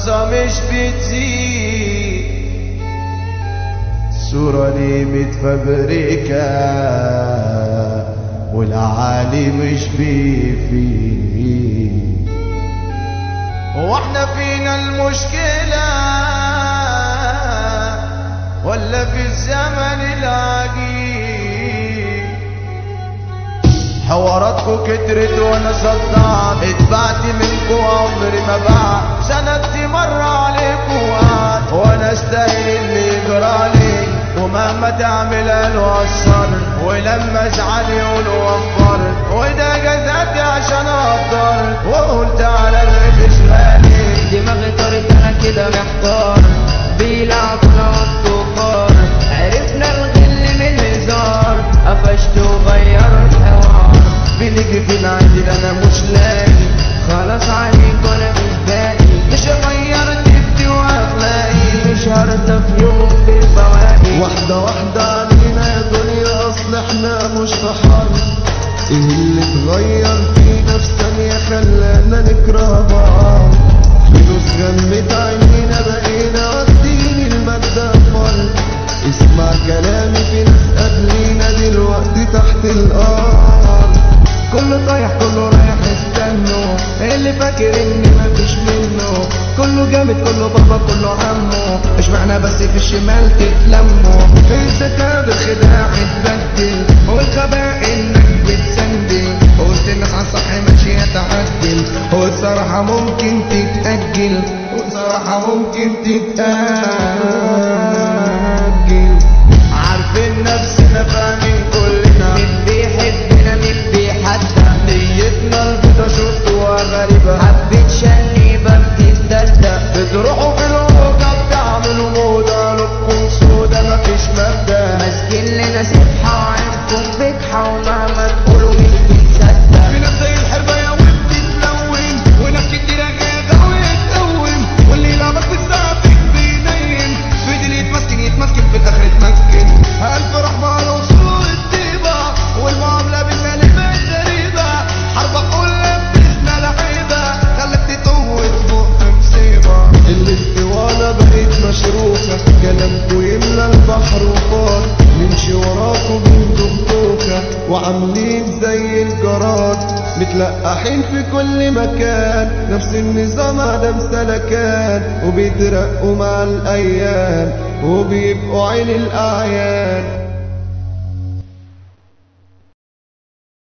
الناقصة مش بتزيد الصورة دي متفبركة والعالي مش بيفيد هو احنا فينا المشكلة ولا في الزمن العجيب حواراتكو كترت وانا صدعت اتبعت منكو عمري ما بعت سندت مرة عليكو وقعت وانا استاهل اللي يجرالي ومهما تعمل قالوا قصرت ولما ازعل يقولوا وفرت وده جزاتي عشان اقدر وقلت على الريش غالي دماغي طارت انا كده محتار بيلعبونا والطفار عرفنا الغل من الهزار قفشت وغيرت الحوار بنيجي في العدل انا مش لاقي خلاص عليك وانا مش باقي مش غيرت تبتي واخلاقي مش هرضى في يوم بالبواقي واحدة واحدة علينا يا دنيا اصل احنا مش في حرب ايه اللي اتغير فينا في ثانية خلانا نكره بعض فلوس غمت عينينا بقينا واخدين المادة فرق اسمع كلامي في ناس قبلينا دلوقتي تحت الارض كله طايح كله رايح استنوا اللي فاكر اني مفيش منه كله جامد كله بابا كله عمه اشمعنى بس في الشمال تتلموا الذكاء بالخداع اتبدل والغباء انك بتسندل قلت الناس على الصح ماشية تعدل والصراحة ممكن تتأجل والصراحة ممكن تتأجل عارفين نفسنا فاهمين كلنا مين بيحبنا مين بيحدى نيتنا البيضة شفتوها غريبة حبيت شنيبة بتتدلدق بتروحوا في الوقت بتعملوا موضة لكم سودا مفيش مبدأ ماسكين لنا سبحة وعينكم بجحة ومهما تقولوا مين بيصدق في ناس زي الحرباية وبتتلون وناس كتير غابة ويتقوم واللي يلعبك بالسابق بينيم في دين يتمسكن يتمسكن في الآخر يتمكن ألف رحمة على وصول الطيبة والمعاملة بالمال بالزريبة حرب كلها باسمها لعيبة خلت تتوه فوق مصيبة الاسطوانة بقت مشروخة كلامكوا يملى البحر وفار نمشي وراكوا بندقوكة وعاملين زي الجراد متلقحين في كل مكان نفس النظام عدم سلكان وبيترقوا مع الأيام وبيبقوا عين الأعيان